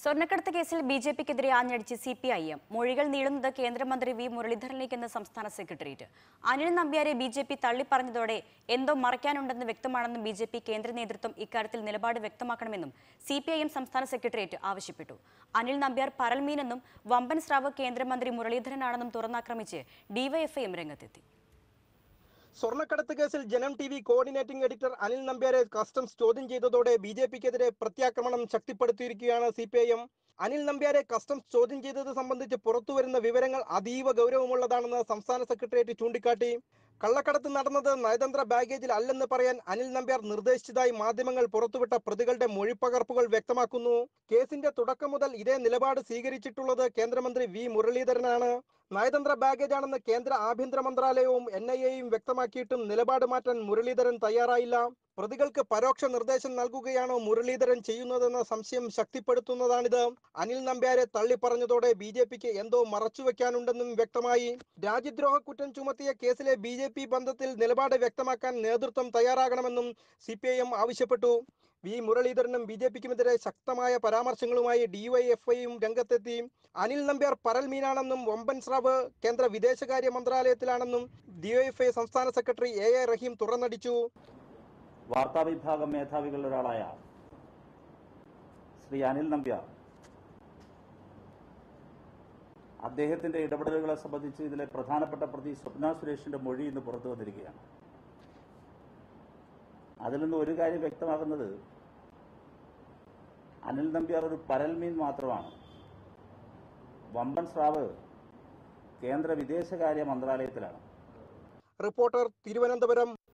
സ്വർണ്ണക്കടത്ത് കേസിൽ B J പിക്കെതിരെ ആഞ്ഞടിച്ച് സി പി ഐ എം മൊഴികൾ നീളുന്നത് കേന്ദ്രമന്ത്രി വി മുരളീധരനിലേക്കെന്ന് സംസ്ഥാന സെക്രട്ടേറിയറ്റ് അനിൽ നമ്പ്യാരെ ബി ജെ പി തള്ളിപ്പറഞ്ഞതോടെ എന്തോ മറയ്ക്കാനുണ്ടെന്ന് വ്യക്തമാണെന്നും ബി ജെ പി കേന്ദ്ര നേതൃത്വം ഇക്കാര്യത്തിൽ നിലപാട് വ്യക്തമാക്കണമെന്നും സി പി ഐ എം സംസ്ഥാന സെക്രട്ടേറിയറ്റ് ആവശ്യപ്പെട്ടു അനിൽ നമ്പ്യാർ പരൽമീനെന്നും വമ്പൻ സ്രാവ് കേന്ദ്രമന്ത്രി മുരളീധരനാണെന്നും തുറന്നാക്രമിച്ച് ഡിവൈഎഫ്ഐഎം രംഗത്തെത്തി സ്വർണ്ണക്കടത്ത് കേസിൽ ജനം T V coordinating editor Anil നമ്പ്യാരെ കസ്റ്റംസ് ചോദ്യം ചെയ്തതോടെ ബി ജെ പിക്കെതിരെ പ്രത്യാക്രമണം ശക്തിപ്പെടുത്തിയിരിക്കുകയാണ് C P I M Anil നമ്പ്യാരെ കസ്റ്റംസ് ചോദ്യം ചെയ്തത് സംബന്ധിച്ച് പുറത്തുവരുന്ന വിവരങ്ങൾ അതീവ ഗൗരവമുള്ളതാണെന്ന് സംസ്ഥാന സെക്രട്ടേറിയറ്റ് ചൂണ്ടിക്കാട്ടി കള്ളക്കടത്ത് നടന്നത് നയതന്ത്ര ബാഗേജിൽ അല്ലെന്ന് പറയാൻ അനിൽ നമ്പ്യാർ നിർദ്ദേശിച്ചതായി മാധ്യമങ്ങൾ പുറത്തുവിട്ട പ്രതികളുടെ മൊഴിപ്പകർപ്പുകൾ വ്യക്തമാക്കുന്നു കേസിന്റെ തുടക്കം മുതൽ ഇതേ നിലപാട് സ്വീകരിച്ചിട്ടുള്ളത് കേന്ദ്രമന്ത്രി വി മുരളീധരനാണ് നയതന്ത്ര ബാഗേജാണെന്ന് കേന്ദ്ര ആഭ്യന്തര മന്ത്രാലയവും എൻ ഐ എയും വ്യക്തമാക്കിയിട്ടും നിലപാട് മാറ്റാൻ മുരളീധരൻ തയ്യാറായില്ല പ്രതികൾക്ക് പരോക്ഷ നിർദ്ദേശം നൽകുകയാണോ മുരളീധരൻ ചെയ്യുന്നതെന്ന സംശയം ശക്തിപ്പെടുത്തുന്നതാണിത് അനിൽ നമ്പ്യാരെ തള്ളിപ്പറഞ്ഞതോടെ ബി ജെ പിക്ക് എന്തോ മറച്ചുവെക്കാനുണ്ടെന്നും വ്യക്തമായി രാജ്യദ്രോഹ കുറ്റം ചുമത്തിയ കേസിലെ ബി ജെ പി ബന്ധത്തിൽ നിലപാട് വ്യക്തമാക്കാൻ നേതൃത്വം തയ്യാറാകണമെന്നും സി പി ഐ എം ആവശ്യപ്പെട്ടു വി മുരളീധരനും ബി ജെ പിക്കുമെതിരെ ശക്തമായ പരാമർശങ്ങളുമായി ഡിവൈഎഫ്ഐയും രംഗത്തെത്തി അനിൽ നമ്പ്യാർ പരൽമീനാണെന്നും വമ്പൻ സ്രാവ് കേന്ദ്ര വിദേശകാര്യ മന്ത്രാലയത്തിലാണെന്നും ഡിവൈഎഫ്ഐ സംസ്ഥാന സെക്രട്ടറി എ എ റഹീം തുറന്നടിച്ചു വാർത്താവിഭാഗം മേധാവികളിൽ ഒരാളായ ശ്രീ അനിൽ നമ്പ്യാർ അദ്ദേഹത്തിന്റെ ഇടപെടലുകളെ സംബന്ധിച്ച് ഇതിലെ പ്രധാനപ്പെട്ട പ്രതി സ്വപ്ന സുരേഷിന്റെ മൊഴി ഇന്ന് പുറത്തു വന്നിരിക്കുകയാണ് അതിൽ നിന്ന് ഒരു കാര്യം വ്യക്തമാകുന്നത് അനിൽ നമ്പ്യാർ ഒരു പരൽമീൻ മാത്രമാണ് വമ്പൻ സ്രാവ് കേന്ദ്ര വിദേശകാര്യ മന്ത്രാലയത്തിലാണ് റിപ്പോർട്ടർ തിരുവനന്തപുരം